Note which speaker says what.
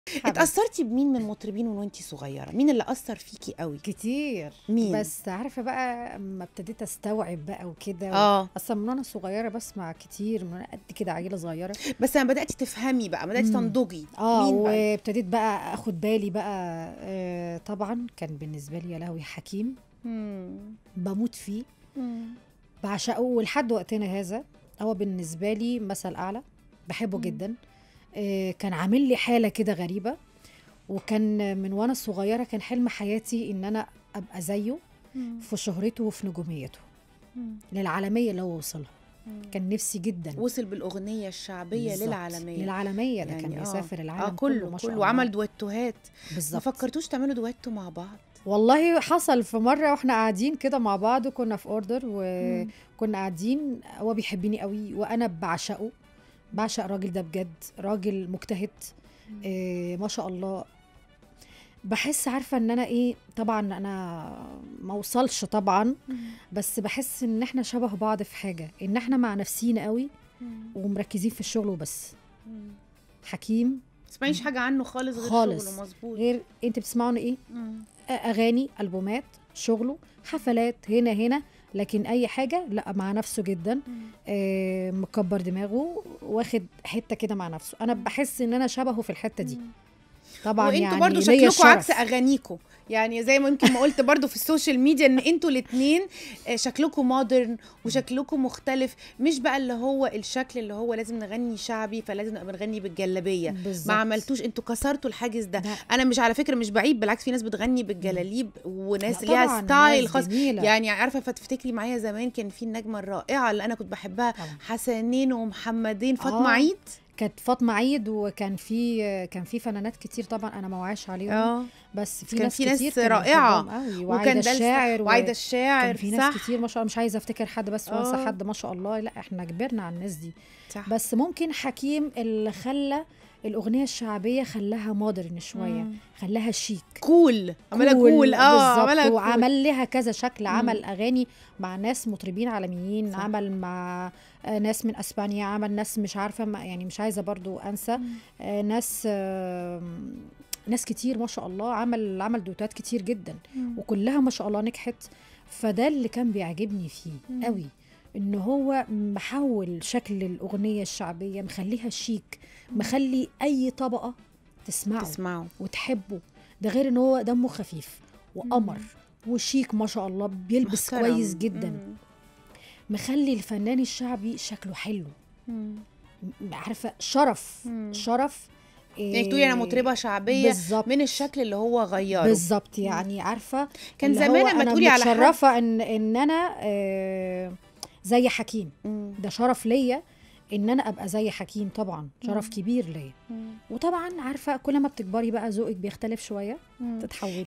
Speaker 1: حبيبتي.
Speaker 2: اتأثرتي بمين من المطربين من وانتي صغيرة مين اللي أثر فيكي قوي
Speaker 1: كتير
Speaker 2: مين؟
Speaker 1: بس عارفه بقى اما ابتديت استوعب بقى وكده
Speaker 2: اه
Speaker 1: اصلا من وانا صغيره بسمع كتير من وأنا قد كده عيله صغيره
Speaker 2: بس لما بدأتي تفهمي بقى بدأتي
Speaker 1: مم.
Speaker 2: تنضجي
Speaker 1: اه
Speaker 2: مين بقى؟
Speaker 1: وابتديت بقى اخد بالي بقى آه طبعا كان بالنسبه لي يا لهوي حكيم
Speaker 2: مم.
Speaker 1: بموت فيه
Speaker 2: مم.
Speaker 1: بعشقه ولحد وقتنا هذا هو بالنسبه لي مثل اعلى بحبه
Speaker 2: مم.
Speaker 1: جدا آه كان عامل لي حاله كده غريبه وكان من وانا صغيره كان حلم حياتي ان انا ابقى زيه
Speaker 2: مم.
Speaker 1: في شهرته وفي نجوميته
Speaker 2: مم.
Speaker 1: للعالميه اللي هو وصلها
Speaker 2: مم.
Speaker 1: كان نفسي جدا
Speaker 2: وصل بالأغنية الشعبية
Speaker 1: بالظبط.
Speaker 2: للعالمية
Speaker 1: للعالميه ده
Speaker 2: يعني
Speaker 1: كان
Speaker 2: آه.
Speaker 1: بيسافر العالم
Speaker 2: اه كله
Speaker 1: ما شاء
Speaker 2: كله
Speaker 1: الله.
Speaker 2: وعمل دويتوهات ما
Speaker 1: بالظبط
Speaker 2: فكرتوش تعملوا دويتو مع بعض
Speaker 1: والله حصل في مره واحنا قاعدين كده مع بعض كنا في اوردر
Speaker 2: مم.
Speaker 1: وكنا قاعدين هو بيحبني قوي وانا بعشقه بعشق الراجل ده بجد راجل مجتهد إيه ما شاء الله بحس عارفه ان انا ايه طبعا انا ما اوصلش طبعا بس بحس ان احنا شبه بعض في حاجه ان احنا مع نفسينا قوي ومركزين في الشغل وبس حكيم
Speaker 2: تسمعيش حاجة عنه خالص غير
Speaker 1: خالص.
Speaker 2: شغله مظبوط
Speaker 1: غير انت بتسمعون ايه
Speaker 2: مم.
Speaker 1: اغاني البومات شغله حفلات هنا هنا لكن اي حاجه لا مع نفسه جدا
Speaker 2: مم.
Speaker 1: آه مكبر دماغه واخد حته كده مع نفسه انا بحس ان انا شبهه في الحته دي طبعا
Speaker 2: وانتوا
Speaker 1: يعني
Speaker 2: برضو
Speaker 1: ليا
Speaker 2: شكلكم
Speaker 1: الشرف.
Speaker 2: عكس اغانيكم يعني زي ما يمكن ما قلت برضو في السوشيال ميديا ان انتوا الاثنين شكلكم مودرن وشكلكم مختلف مش بقى اللي هو الشكل اللي هو لازم نغني شعبي فلازم نبقى بنغني بالجلابيه
Speaker 1: بالظبط.
Speaker 2: ما عملتوش انتوا كسرتوا الحاجز ده
Speaker 1: ده-
Speaker 2: انا مش على فكره مش بعيب بالعكس في ناس بتغني بالجلاليب وناس
Speaker 1: لا
Speaker 2: ليها
Speaker 1: طبعاً،
Speaker 2: ستايل
Speaker 1: ناس
Speaker 2: خاص
Speaker 1: جميلة.
Speaker 2: يعني عارفه فتفتكري معايا زمان كان في النجمه الرائعه اللي انا كنت بحبها
Speaker 1: طبعاً.
Speaker 2: حسنين ومحمدين فاطمه
Speaker 1: آه.
Speaker 2: عيد
Speaker 1: كانت فاطمه عيد وكان في كان في فنانات كتير طبعا انا ما وعاش عليهم
Speaker 2: اه
Speaker 1: بس في
Speaker 2: كان
Speaker 1: ناس
Speaker 2: في ناس
Speaker 1: كتير كانوا
Speaker 2: رائعة.
Speaker 1: بحبهم قوي
Speaker 2: وكان
Speaker 1: وعايده
Speaker 2: ده
Speaker 1: الشاعر و-
Speaker 2: وعايده الشاعر
Speaker 1: كان في ناس
Speaker 2: صح
Speaker 1: كتير ما شاء الله مش عايزه افتكر حد بس وانسى
Speaker 2: آه.
Speaker 1: حد ما شاء الله لا احنا كبرنا على الناس دي
Speaker 2: صح
Speaker 1: بس ممكن حكيم اللي خلى الاغنيه الشعبيه خلاها مودرن شويه
Speaker 2: مم.
Speaker 1: خلاها شيك
Speaker 2: كول عملها كول اه
Speaker 1: بالظبط
Speaker 2: عملها كول
Speaker 1: وعمل لها كذا شكل
Speaker 2: مم.
Speaker 1: عمل اغاني مع ناس مطربين عالميين
Speaker 2: صح.
Speaker 1: عمل مع آه، ناس من اسبانيا عمل ناس مش عارفه ما- يعني مش عايزه برضو انسى آه، ناس آه، ناس كتير ما شاء الله عمل عمل دوتات كتير جدا وكلها ما شاء الله نجحت فده اللي كان بيعجبني فيه
Speaker 2: مم.
Speaker 1: قوي ان هو محول شكل الاغنيه الشعبيه مخليها شيك مخلي اي طبقه تسمعه
Speaker 2: تسمعوا
Speaker 1: وتحبه ده غير ان هو دمه خفيف وقمر وشيك ما شاء الله بيلبس
Speaker 2: محترم.
Speaker 1: كويس جدا
Speaker 2: مم.
Speaker 1: مخلي الفنان الشعبي شكله حلو
Speaker 2: مم.
Speaker 1: م- عارفه شرف
Speaker 2: مم.
Speaker 1: شرف
Speaker 2: يعني تقولي انا مطربه شعبيه
Speaker 1: بالظبط
Speaker 2: من الشكل اللي هو غيره
Speaker 1: بالظبط يعني عارفه
Speaker 2: كان
Speaker 1: اللي
Speaker 2: زمان
Speaker 1: هو
Speaker 2: لما
Speaker 1: أنا
Speaker 2: تقولي على حد
Speaker 1: متشرفه ان ان انا آه، زي حكيم
Speaker 2: مم.
Speaker 1: ده شرف ليا ان انا ابقى زي حكيم طبعا شرف
Speaker 2: مم.
Speaker 1: كبير ليا
Speaker 2: مم.
Speaker 1: وطبعا عارفه كل ما بتكبري بقى ذوقك بيختلف شويه
Speaker 2: مم.
Speaker 1: تتحولي